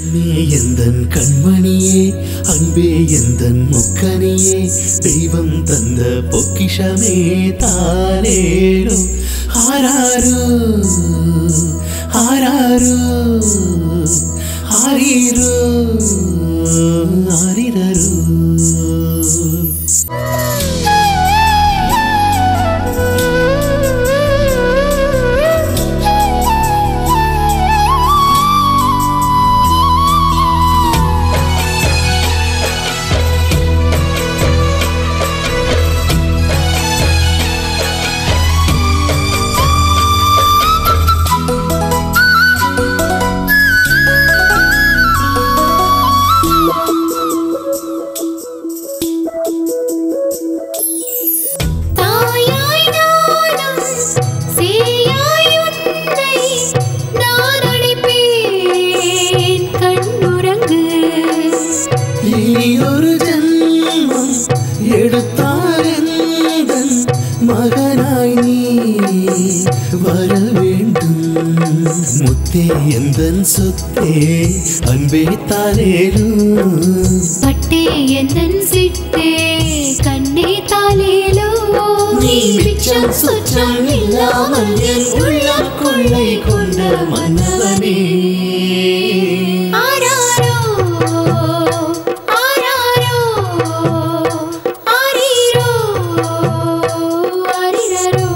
கண்ணே எந்தன் கண்மணியே அன்பே எந்தன் முக்கனியே தெய்வம் தந்த பொக்கிஷமே தாரேடும் ஆராரு ஆராரு ஆரீரு ஆரிரரு தாயாய் நானும் சேயாய் உன்னை நான் அழைப்பேன் கண்ணுறங்கு இனியொரு ஜன்மம் எடுத்தால் எந்தன் மகனாய் நீ வர வேண்டும் முத்தே எந்தன் சொத்தே அன்பே தாரேலும் பட்டே என்னன் சிட்டே கண்ணே தாலேலோ நீ மிச்சம் சுற்றம் இல்லாமல் என் உள்ளம் கொள்ளை கொண்ட மன்னவனே ஆராரோ ஆராரோ ஆரீரோ ஆரிரரோ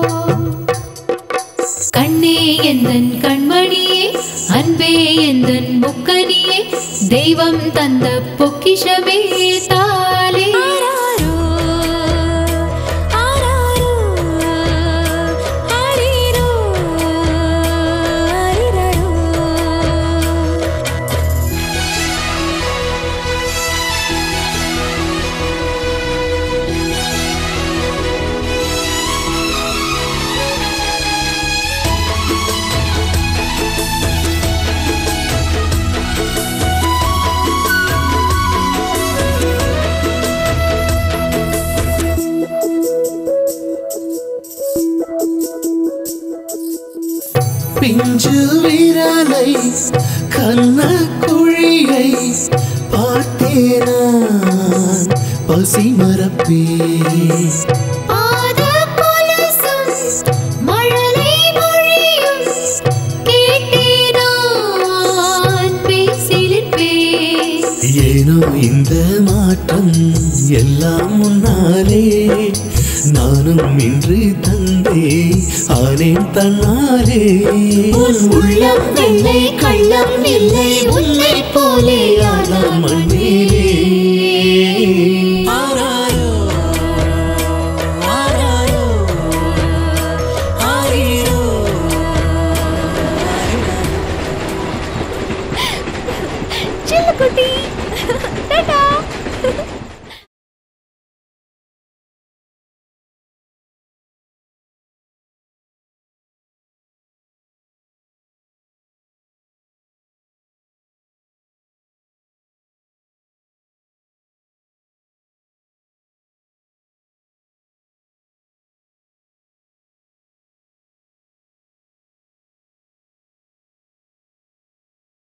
கண்ணே எந்தன் கண்மணியே அன்பே எந்தன் முக்கனியே தெய்வம் தந்த பொக்கிஷமே தாலே ஆராரோ ஆராரோ ஆரீரோ ஆரிரரோ பிஞ்சு விரலை கண்ண குழியை பார்த்தேனான் பசி மரப்பே பாத கொலுசும் மழலை மொழியும் கேட்டே நான் பேசிலிருப்பேன் ஏனோ இந்த மாற்றம் எல்லாம் முன்னாலே நானும் இன்று தந்தே ஆனேன் தன்னாலே உன் உள்ளம் வெள்ளை கள்ளம் இல்லை உன்னை போலே ஆன மண்ணிலே